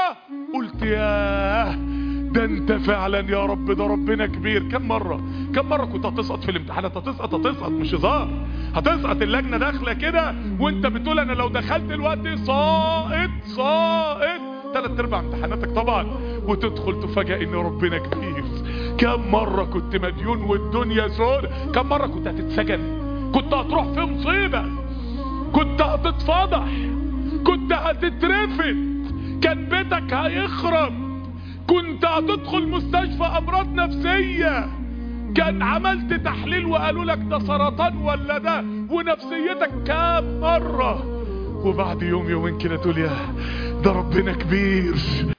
مرة قلت ياه ده انت فعلا يا رب ده ربنا كبير كم مرة كم مرة كنت هتسقط في الامتحانات هتسقط هتسقط مش هزار هتسقط اللجنة داخلة كده وانت بتقول انا لو دخلت دلوقتي ساقط ساقط ثلاث ارباع امتحاناتك طبعا وتدخل تفاجئ ان ربنا كبير كم مرة كنت مديون والدنيا سود كم مرة كنت هتتسجن كنت هتروح في مصيبة كنت هتتفضح كنت هتترفد كان بيتك هيخرب كنت هتدخل مستشفى امراض نفسية كان عملت تحليل وقالوا لك ده سرطان ولا ده ونفسيتك كام مرة وبعد يوم يومين كده تقول يا ده ربنا كبير